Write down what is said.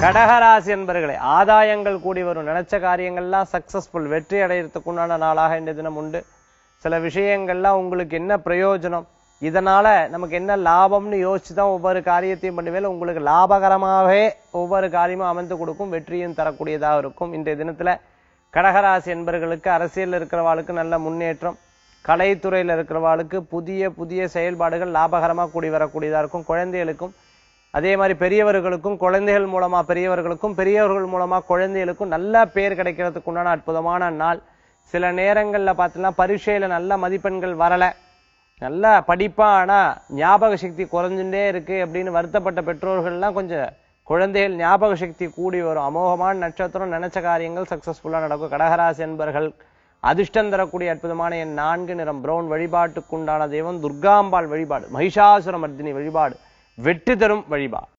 கடகராசி என்பர்களே ஆதாயங்கள் கூடி வரும் நினைச்ச காரியங்கள்லாம் சக்சஸ்ஃபுல் வெற்றி அடையறதுக்கு உண்டான நாளாக இந்த தினம் உண்டு சில விஷயங்கள்லாம் உங்களுக்கு என்ன பிரயோஜனம் இதனால நமக்கு என்ன லாபம்னு யோசிச்சு தான் ஒவ்வொரு காரியத்தையும் பண்ணுவேல உங்களுக்கு லாபகரமாகவே ஒவ்வொரு காரியமும் அமைந்து கொடுக்கும் வெற்றியும் தரக்கூடியதாக இருக்கும் இன்றைய தினத்துல கடகராசி என்பர்களுக்கு அரசியல் இருக்கிறவாளுக்கு நல்ல முன்னேற்றம் கலைத்துறையில் இருக்கிறவாளுக்கு புதிய புதிய செயல்பாடுகள் லாபகரமாக கூடி வரக்கூடியதா இருக்கும் குழந்தைகளுக்கும் அதே மாதிரி பெரியவர்களுக்கும் குழந்தைகள் மூலமா பெரியவர்களுக்கும் பெரியவர்கள் மூலமா குழந்தைகளுக்கும் நல்ல பேர் கிடைக்கிறதுக்கு உண்டான அற்புதமான நாள் சில நேரங்கள்ல பார்த்தீங்கன்னா பரீட்சையில நல்ல மதிப்பெண்கள் வரல நல்ல படிப்பா ஆனா ஞாபக சக்தி குறைஞ்சுட்டே இருக்கு அப்படின்னு வருத்தப்பட்ட பெற்றோர்கள்லாம் கொஞ்சம் குழந்தைகள் ஞாபக சக்தி கூடி வரும் அமோகமான நட்சத்திரம் நினைச்ச காரியங்கள் சக்சஸ்ஃபுல்லா நடக்கும் கடகராசி என்பர்கள் அதிர்ஷ்டம் தரக்கூடிய அற்புதமான என் நான்கு நிறம் பிரவுன் வழிபாட்டுக்குண்டான தெய்வம் துர்காம்பாள் வழிபாடு மகிஷாசுர மர்தினி வழிபாடு வெற்றி தரும் வழிபாடு